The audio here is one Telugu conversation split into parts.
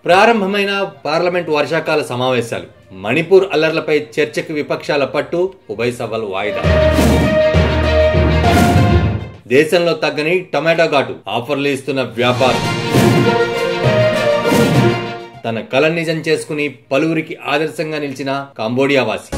ప్రారంభమైన పార్లమెంట్ వర్షాకాల సమావేశాలు మణిపూర్ అల్లర్లపై చర్చకు విపక్షాల పట్టు ఉభయ సభలు వాయిదా దేశంలో తగ్గని టొమాటో ఘాటు ఆఫర్లు ఇస్తున్న వ్యాపారం తన కల నిజం చేసుకుని పలువురికి ఆదర్శంగా నిలిచిన కాంబోడియా వాసి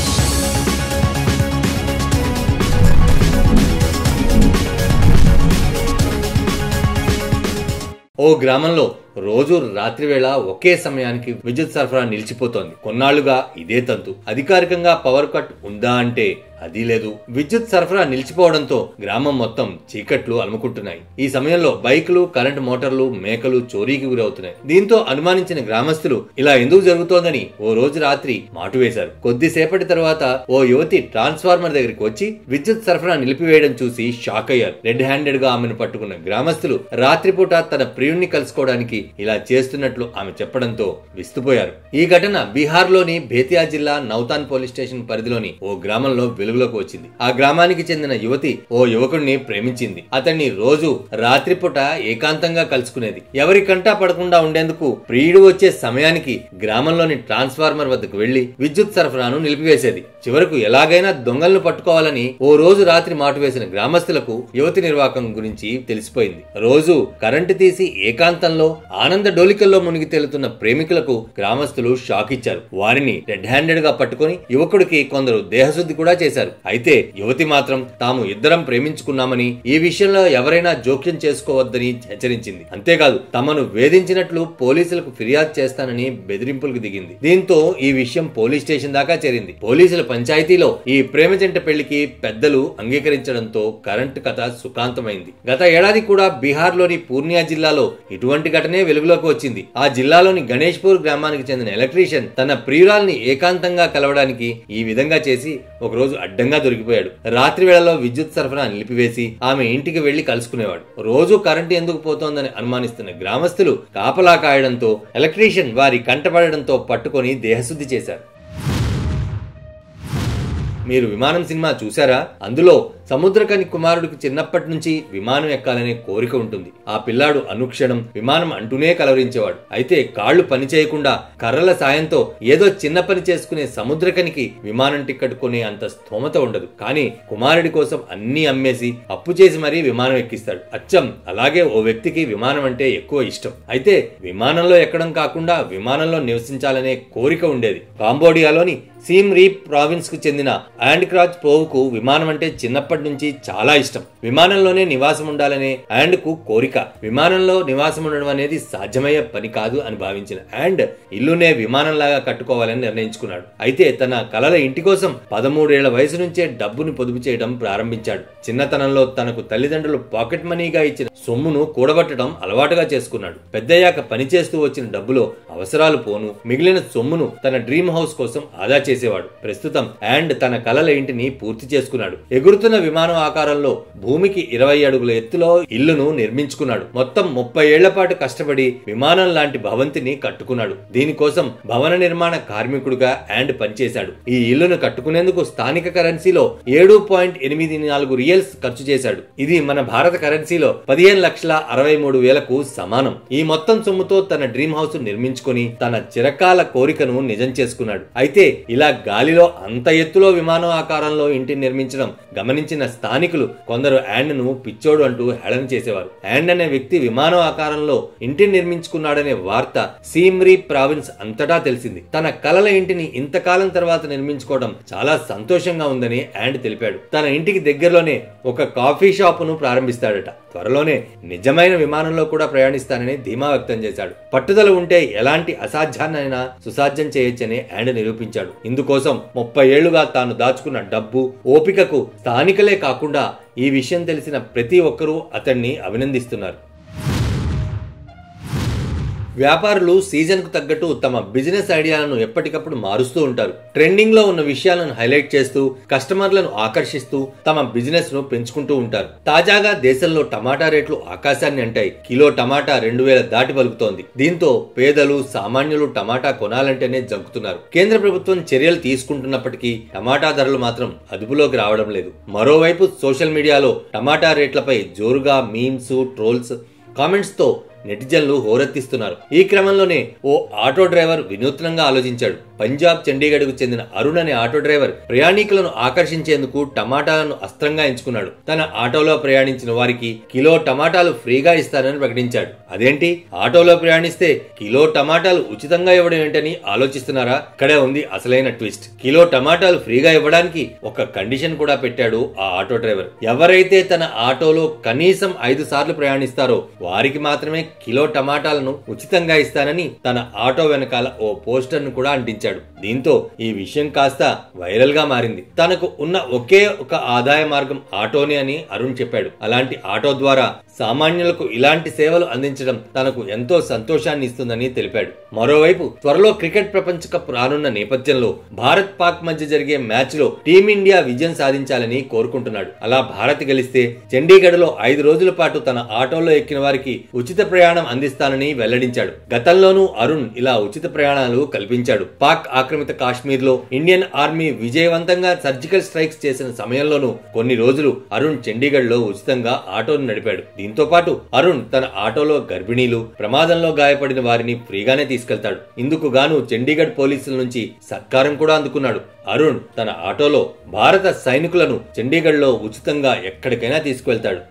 ఓ గ్రామంలో రోజు రాత్రి వేళ ఒకే సమయానికి విద్యుత్ సరఫరా నిలిచిపోతోంది కొన్నాళ్లుగా ఇదే తంతు అధికారికంగా పవర్ కట్ ఉందా అంటే అది లేదు విద్యుత్ సరఫరా నిలిచిపోవడంతో గ్రామం మొత్తం చీకట్లు అలుముకుంటున్నాయి ఈ సమయంలో బైకులు కరెంటు మోటార్లు మేకలు చోరీకి గురవుతున్నాయి దీంతో అనుమానించిన గ్రామస్తులు ఇలా ఎందుకు జరుగుతోందని ఓ రోజు రాత్రి మాటు వేశారు కొద్దిసేపటి తర్వాత ఓ యువతి ట్రాన్స్ఫార్మర్ దగ్గరికి వచ్చి విద్యుత్ సరఫరా నిలిపివేయడం చూసి షాక్ అయ్యారు రెడ్ హ్యాండెడ్ గా ఆమెను పట్టుకున్న గ్రామస్తులు రాత్రిపూట తన ప్రియుణ్ణి కలుసుకోవడానికి ఇలా చేస్తున్నట్లు ఆమె చెప్పడంతో విస్తుపోయారు ఈ ఘటన బీహార్ లోని బేతియా జిల్లా నౌతాన్ పోలీస్ స్టేషన్ పరిధిలోని ఓ గ్రామంలో వెలుగులోకి వచ్చింది ఆ గ్రామానికి చెందిన యువతి ఓ యువకుడిని ప్రేమించింది అతన్ని రోజు రాత్రిపూట ఏకాంతంగా కలుసుకునేది ఎవరి కంటా పడకుండా ఉండేందుకు ప్రియుడు వచ్చే సమయానికి గ్రామంలోని ట్రాన్స్ఫార్మర్ వద్దకు వెళ్లి విద్యుత్ సరఫరాను నిలిపివేసేది చివరకు ఎలాగైనా దొంగలను పట్టుకోవాలని ఓ రోజు రాత్రి మాటు వేసిన గ్రామస్తులకు యువతి నిర్వాకం గురించి తెలిసిపోయింది రోజు కరెంటు తీసి ఏకాంతంలో ఆనంద డోలికల్లో మునిగి తేలుతున్న ప్రేమికులకు గ్రామస్తులు షాక్ ఇచ్చారు వారిని రెడ్ హ్యాండెడ్ గా పట్టుకుని యువకుడికి కొందరు దేహశుద్ధి కూడా చేశారు అయితే యువతి మాత్రం తాము ఇద్దరం ప్రేమించుకున్నామని ఈ విషయంలో ఎవరైనా జోక్యం చేసుకోవద్దని హెచ్చరించింది అంతేకాదు తమను వేధించినట్లు పోలీసులకు ఫిర్యాదు చేస్తానని బెదిరింపులకు దిగింది దీంతో ఈ విషయం పోలీస్ స్టేషన్ దాకా చేరింది పోలీసుల పంచాయతీలో ఈ ప్రేమ జంట పెళ్లికి పెద్దలు అంగీకరించడంతో కరెంటు కథ సుఖాంతమైంది గత ఏడాది కూడా బీహార్ లోని పూర్ణియా జిల్లాలో ఇటువంటి ఘటనే వెలుగులోకి వచ్చింది ఆ జిల్లాలోని గణేష్పూర్ గ్రామానికి చెందిన ఎలక్ట్రీషియన్ తన ప్రియురాల్ని ఏకాంతంగా కలవడానికి ఈ విధంగా చేసి ఒకరోజు అడ్డంగా దొరికిపోయాడు రాత్రి వేళలో విద్యుత్ సరఫరా నిలిపివేసి ఆమె ఇంటికి వెళ్లి కలుసుకునేవాడు రోజు కరెంటు ఎందుకు పోతోందని అనుమానిస్తున్న గ్రామస్తులు కాపలా కాయడంతో ఎలక్ట్రీషియన్ వారి కంటపడడంతో పట్టుకొని దేహశుద్ధి చేశారు మీరు విమానం సినిమా చూసారా అందులో సముద్రకని కుమారుడికి చిన్నప్పటి నుంచి విమానం ఎక్కాలనే కోరిక ఉంటుంది ఆ పిల్లాడు అనుక్షణం విమానం అంటూనే కలవరించేవాడు అయితే కాళ్లు పని చేయకుండా కర్రల సాయంతో ఏదో చిన్న పని చేసుకునే సముద్రకనికి విమానం టిక్కెట్ కొనే అంత స్తోమత ఉండదు కానీ కుమారుడి కోసం అన్ని అమ్మేసి అప్పు చేసి మరీ విమానం ఎక్కిస్తాడు అచ్చం అలాగే ఓ వ్యక్తికి విమానం అంటే ఎక్కువ ఇష్టం అయితే విమానంలో ఎక్కడం కాకుండా విమానంలో నివసించాలనే కోరిక ఉండేది కాంబోడియాలోని సీమ్ రీప్ ప్రావిన్స్ కు చెందిన యాండ్ క్రాచ్ ప్రోవ్కు విమానం అంటే చిన్నప్పటి నుంచి చాలా ఇష్టం విమానంలోనే నివాసం ఉండాలనే యాండ్ కు కోరిక విమానంలో నివాసం ఉండడం అనేది సాధ్యమయ్యే పని కాదు అని భావించిన యాండ్ ఇల్లునే విమానంలాగా కట్టుకోవాలని నిర్ణయించుకున్నాడు అయితే తన కలల ఇంటి కోసం పదమూడేళ్ల వయసు నుంచే డబ్బును పొదుపు చేయడం ప్రారంభించాడు చిన్నతనంలో తనకు తల్లిదండ్రులు పాకెట్ మనీగా ఇచ్చిన సొమ్మును కూడబట్టడం అలవాటుగా చేసుకున్నాడు పెద్దయ్యాక పనిచేస్తూ వచ్చిన డబ్బులో అవసరాలు పోను మిగిలిన సొమ్మును తన డ్రీమ్ హౌస్ కోసం ఆదా చేసేవాడు ప్రస్తుతం యాండ్ తన కలల ఇంటిని పూర్తి చేసుకున్నాడు ఎగురుతున్న విమానం ఆకారంలో భూమికి ఇరవై అడుగుల ఎత్తులో ఇల్లును నిర్మించుకున్నాడు మొత్తం ముప్పై ఏళ్ల పాటు కష్టపడి విమానం లాంటి భవంతిని కట్టుకున్నాడు దీనికోసం భవన నిర్మాణ కార్మికుడుగా యాండ్ పనిచేశాడు ఈ ఇల్లును కట్టుకునేందుకు స్థానిక కరెన్సీలో ఏడు పాయింట్ ఎనిమిది నాలుగు రియల్స్ ఖర్చు చేశాడు ఇది మన భారత కరెన్సీలో పదిహేను లక్షల అరవై మూడు వేలకు సమానం ఈ మొత్తం సొమ్ముతో తన డ్రీమ్ హౌస్ నిర్మించుకొని తన చిరకాల కోరికను నిజం చేసుకున్నాడు అయితే ఇలా గాలిలో అంత ఎత్తులో విమానం ఆకారంలో ఇంటిని నిర్మించడం గమనించిన స్థానికులు కొందరు యాండ్ ను పిచ్చోడు అంటూ హేళన చేసేవారు యాండ్ అనే వ్యక్తి విమానం ఆకారంలో ఇంటిని నిర్మించుకున్నాడనే వార్త సీమ్రీ ప్రావిన్స్ అంతటా తెలిసింది తన కలల ఇంటిని ఇంతకాలం తర్వాత నిర్మించుకోవడం చాలా సంతోషంగా ఉందని యాండ్ తెలిపాడు తన ఇంటికి దగ్గరలోనే ఒక కాఫీ షాపును ప్రారంభిస్తాడట త్వరలోనే నిజమైన విమానంలో కూడా ప్రయాణిస్తానని ధీమా వ్యక్తం చేశాడు పట్టుదల ఉంటే ఎలాంటి అసాధ్యాన్నైనా సుసాధ్యం చేయొచ్చని యాండ్ నిరూపించాడు ఇందుకోసం ముప్పై ఏళ్లుగా తాను దాచుకున్న డబ్బు ఓపికకు స్థానికులే కాకుండా ఈ విషయం తెలిసిన ప్రతి ఒక్కరూ అతన్ని అభినందిస్తున్నారు వ్యాపారులు సీజన్ కు తగ్గట్టు తమ బిజినెస్ ఐడియాలను ఎప్పటికప్పుడు మారుస్తూ ఉంటారు ట్రెండింగ్ లో ఉన్న విషయాలను హైలైట్ చేస్తూ కస్టమర్లను ఆకర్షిస్తూ తమ బిజినెస్ ను పెంచుకుంటూ ఉంటారు తాజాగా దేశంలో టమాటా రేట్లు ఆకాశాన్ని అంటాయి కిలో టమాటా రెండు వేల దాటి పలుకుతోంది దీంతో పేదలు సామాన్యులు టమాటా కొనాలంటేనే జంకుతున్నారు కేంద్ర ప్రభుత్వం చర్యలు తీసుకుంటున్నప్పటికీ టమాటా ధరలు మాత్రం అదుపులోకి రావడం లేదు మరోవైపు సోషల్ మీడియాలో టమాటా రేట్లపై జోరుగా మీమ్స్ ట్రోల్స్ కామెంట్స్ తో నెటిజన్లు హోరెత్తిస్తున్నారు ఈ క్రమంలోనే ఓ ఆటో డ్రైవర్ వినూత్నంగా ఆలోచించాడు పంజాబ్ చండీగఢ్కు చెందిన అరుణ్ అనే ఆటో డ్రైవర్ ప్రయాణికులను ఆకర్షించేందుకు టమాటాలను అస్త్రంగా ఎంచుకున్నాడు తన ఆటోలో ప్రయాణించిన వారికి కిలో టమాటాలు ఫ్రీగా ఇస్తానని ప్రకటించాడు అదేంటి ఆటోలో ప్రయాణిస్తే కిలో టమాటాలు ఉచితంగా ఇవ్వడం ఏంటని ఆలోచిస్తున్నారా ఇక్కడే ఉంది అసలైన ట్విస్ట్ కిలో టమాటాలు ఫ్రీగా ఇవ్వడానికి ఒక కండిషన్ కూడా పెట్టాడు ఆ ఆటో డ్రైవర్ ఎవరైతే తన ఆటోలో కనీసం ఐదు సార్లు ప్రయాణిస్తారో వారికి మాత్రమే కిలో టమాటాలను ఉచితంగా ఇస్తానని తన ఆటో వెనకాల ఓ పోస్టర్ ను కూడా అంటించాడు దీంతో ఈ విషయం కాస్త వైరల్ గా మారింది తనకు ఉన్న ఒకే ఒక ఆదాయ మార్గం ఆటోనే అని అరుణ్ చెప్పాడు అలాంటి ఆటో ద్వారా సామాన్యులకు ఇలాంటి సేవలు అందించడం తనకు ఎంతో సంతోషాన్ని ఇస్తుందని తెలిపాడు మరోవైపు త్వరలో క్రికెట్ ప్రపంచ కప్ రానున్న నేపథ్యంలో భారత్ పాక్ మధ్య జరిగే మ్యాచ్ లో టీమిండియా విజయం సాధించాలని కోరుకుంటున్నాడు అలా భారత్ గెలిస్తే చండీగఢ్ లో ఐదు రోజుల పాటు తన ఆటోలో ఎక్కిన వారికి ఉచిత ప్రయాణం అందిస్తానని వెల్లడించాడు గతంలోనూ అరుణ్ ఇలా ఉచిత ప్రయాణాలు కల్పించాడు పాక్ ఆక్రమిత కాశ్మీర్ లో ఇండియన్ ఆర్మీ విజయవంతంగా సర్జికల్ స్ట్రైక్స్ చేసిన సమయంలోనూ కొన్ని రోజులు అరుణ్ చండీగఢ్ లో ఉచితంగా ఆటోను నడిపాడు దీంతో పాటు అరుణ్ తన ఆటోలో గర్భిణీలు ప్రమాదంలో గాయపడిన వారిని ఫ్రీగానే తీసుకెళ్తాడు ఇందుకు గాను చండీగఢ్ పోలీసుల నుంచి సత్కారం కూడా అందుకున్నాడు అరుణ్ తన ఆటోలో భారత సైనికులను చండీగఢ్లో ఉచితంగా ఎక్కడికైనా తీసుకువెళ్తాడు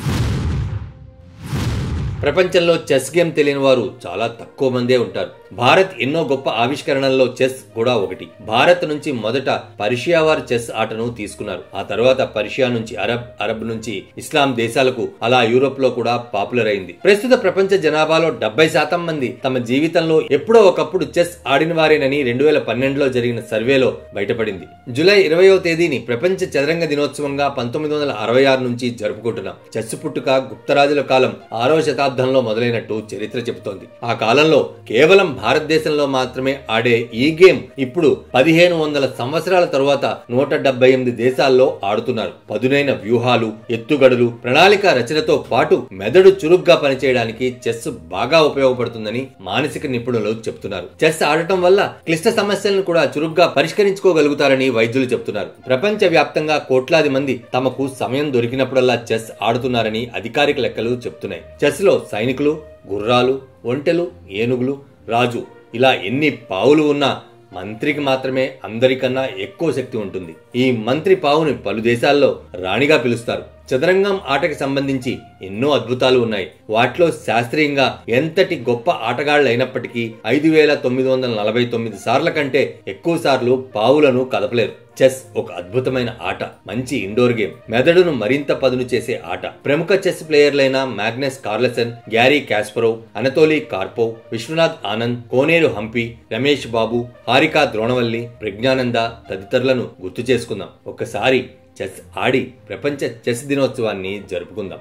ప్రపంచంలో చెస్ గేమ్ తెలియని వారు చాలా తక్కువ మందే ఉంటారు భారత్ ఎన్నో గొప్ప ఆవిష్కరణల్లో చెస్ కూడా ఒకటి భారత్ నుంచి మొదట పర్షియా వారు చెస్ ఆటను తీసుకున్నారు ఆ తర్వాత పర్షియా నుంచి అరబ్ అరబ్ నుంచి ఇస్లాం దేశాలకు అలా యూరోప్ లో కూడా పాపులర్ అయింది ప్రస్తుత ప్రపంచ జనాభాలో డెబ్బై శాతం మంది తమ జీవితంలో ఎప్పుడో ఒకప్పుడు చెస్ ఆడిన వారేనని రెండు వేల పన్నెండులో జరిగిన సర్వేలో బయటపడింది జూలై ఇరవయో తేదీని ప్రపంచ చదరంగ దినోత్సవంగా పంతొమ్మిది వందల అరవై ఆరు నుంచి జరుపుకుంటున్నాం చెస్ పుట్టుక గుప్తరాజుల కాలం ఆరవ శతాబ్దంలో మొదలైనట్టు చరిత్ర చెబుతోంది ఆ కాలంలో కేవలం భారతదేశంలో మాత్రమే ఆడే ఈ గేమ్ ఇప్పుడు పదిహేను వందల సంవత్సరాల తరువాత నూట డెబ్బై ఎనిమిది దేశాల్లో ఆడుతున్నారు పదునైన వ్యూహాలు ఎత్తుగడలు ప్రణాళిక రచనతో పాటు మెదడు చురుగ్గా పనిచేయడానికి చెస్ బాగా ఉపయోగపడుతుందని మానసిక నిపుణులు చెప్తున్నారు చెస్ ఆడటం వల్ల క్లిష్ట సమస్యలను కూడా చురుగ్గా పరిష్కరించుకోగలుగుతారని వైద్యులు చెప్తున్నారు ప్రపంచ వ్యాప్తంగా కోట్లాది మంది తమకు సమయం దొరికినప్పుడల్లా చెస్ ఆడుతున్నారని అధికారిక లెక్కలు చెప్తున్నాయి చెస్ లో సైనికులు గుర్రాలు ఒంటెలు ఏనుగులు రాజు ఇలా ఎన్ని పావులు ఉన్నా మంత్రికి మాత్రమే అందరికన్నా ఎక్కువ శక్తి ఉంటుంది ఈ మంత్రి పావుని పలు దేశాల్లో రాణిగా పిలుస్తారు చదరంగం ఆటకి సంబంధించి ఎన్నో అద్భుతాలు ఉన్నాయి వాటిలో శాస్త్రీయంగా ఎంతటి గొప్ప ఆటగాళ్లైనప్పటికీ ఐదు వేల తొమ్మిది వందల నలభై తొమ్మిది సార్ల కంటే ఎక్కువ సార్లు పావులను కదపలేరు చెస్ ఒక అద్భుతమైన ఆట మంచి ఇండోర్ గేమ్ మెదడును మరింత పదును చేసే ఆట ప్రముఖ చెస్ ప్లేయర్లైన Magnus Carlsen Garry Kasparov Anatoly Karpov Viswanath Anand Koneru Humpy Ramesh Babu Harika Dronavalli Praggnanandhaa తదితరులను గుర్తు చేసుకుందాం ఒక్కసారి చెస్ ఆడి ప్రపంచ చెస్ దినోత్సవాన్ని జరుపుకుందాం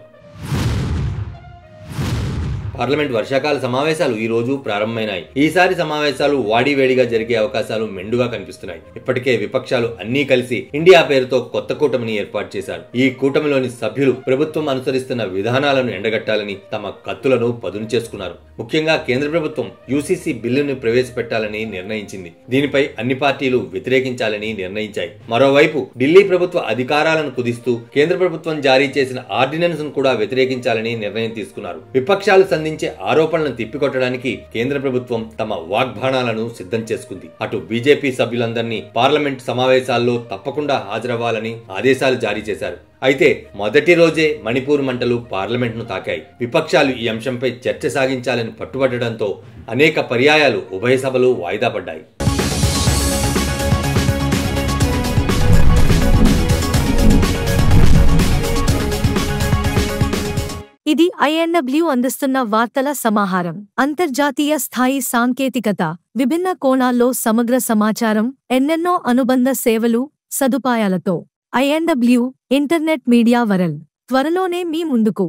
పార్లమెంట్ వర్షాకాల సమావేశాలు ఈ రోజు ప్రారంభమైనాయి ఈసారి సమావేశాలు వాడివేడిగా జరిగే అవకాశాలు మెండుగా కనిపిస్తున్నాయి ఇప్పటికే విపక్షాలు అన్నీ కలిసి ఇండియా పేరుతో కొత్త కూటమిని ఏర్పాటు చేశారు ఈ కూటమిలోని సభ్యులు ప్రభుత్వం అనుసరిస్తున్న విధానాలను ఎండగట్టాలని తమ కత్తులను పదును చేసుకున్నారు ముఖ్యంగా కేంద్ర ప్రభుత్వం యూసీసీ బిల్లును ప్రవేశపెట్టాలని నిర్ణయించింది దీనిపై అన్ని పార్టీలు వ్యతిరేకించాలని నిర్ణయించాయి మరోవైపు ఢిల్లీ ప్రభుత్వ అధికారాలను కుదిస్తూ కేంద్ర ప్రభుత్వం జారీ చేసిన ఆర్డినెన్స్ ను కూడా వ్యతిరేకించాలని నిర్ణయం తీసుకున్నారు విపక్షాలు సంధించే ఆరోపణలను తిప్పికొట్టడానికి కేంద్ర ప్రభుత్వం తమ వాగ్బాణాలను సిద్ధం చేసుకుంది అటు బీజేపీ సభ్యులందరినీ పార్లమెంట్ సమావేశాల్లో తప్పకుండా హాజరవ్వాలని ఆదేశాలు జారీ చేశారు అయితే మొదటి రోజే మణిపూర్ మంటలు పార్లమెంట్ ను తాకాయి విపక్షాలు ఈ అంశంపై చర్చ సాగించాలని పట్టుబట్టడంతో అనేక పర్యాయాలు ఉభయ సభలు వాయిదా పడ్డాయి ఇది ఐఎన్డబ్ల్యూ అందిస్తున్న వార్తల సమాహారం అంతర్జాతీయ స్థాయి సాంకేతికత విభిన్న కోణాల్లో సమగ్ర సమాచారం ఎన్నెన్నో అనుబంధ సేవలు సదుపాయాలతో ఐఎన్డబ్ల్యూ ఇంటర్నెట్ మీడియా వరల్డ్ త్వరలోనే మీ ముందుకు